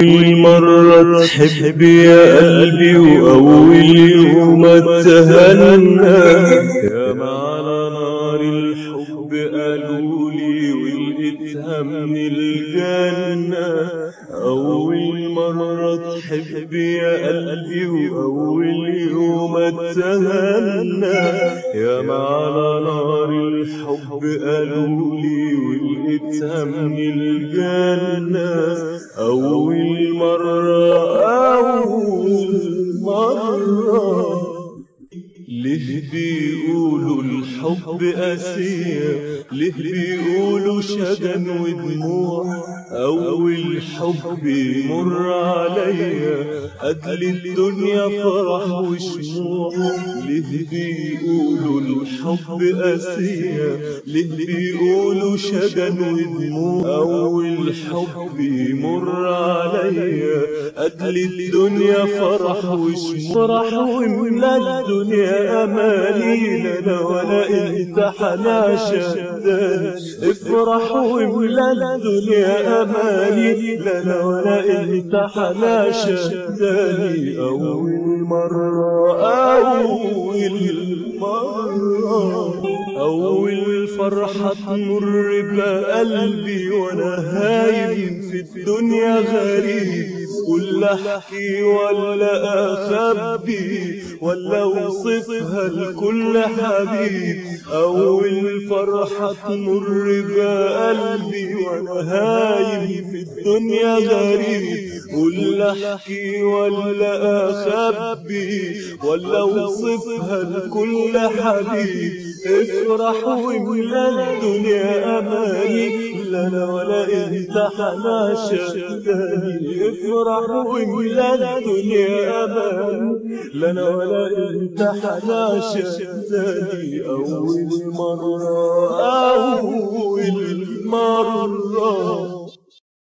أول مرة تحب يا قلبي وأول يوم اتهنى يا على نار الحب قالولي ولقيتها من الجنة أول مرة تحب يا قلبي وأول يوم اتهنى يا على نار الحب قالولي ولقيتها من الجنة أول مرة أول مرة ليه بيقولوا الحب أسير ليه بيقولوا شجن ودموع أول حب يمر عليا أجل الدنيا فرح وشموع ليه بيقولوا الحب أسير ليه بيقولوا شجن ودموع أول حب يمر عليا أجل الدنيا فرح وشموع فرح وملا الدنيا أماني لنا ولا انت حناشا افرح وملا الدنيا أماني لنا ولا انت حناشا أول مرة أول مرة أول فرحة تمر بقلبي وأنا هايم في الدنيا غريب ولا أحكي ولا أخبي ولا أوصفها لكل حبيب أول فرحة تمر بقلبي وأنا هايم في الدنيا غريب ولا أحكي ولا أخبي ولا أوصفها لكل حبيب افرح واملا الدنيا أماني لنا ولا انت حناشا تاني افرح واملا الدنيا أماني لنا ولا انت حناشا تاني أول مرة أول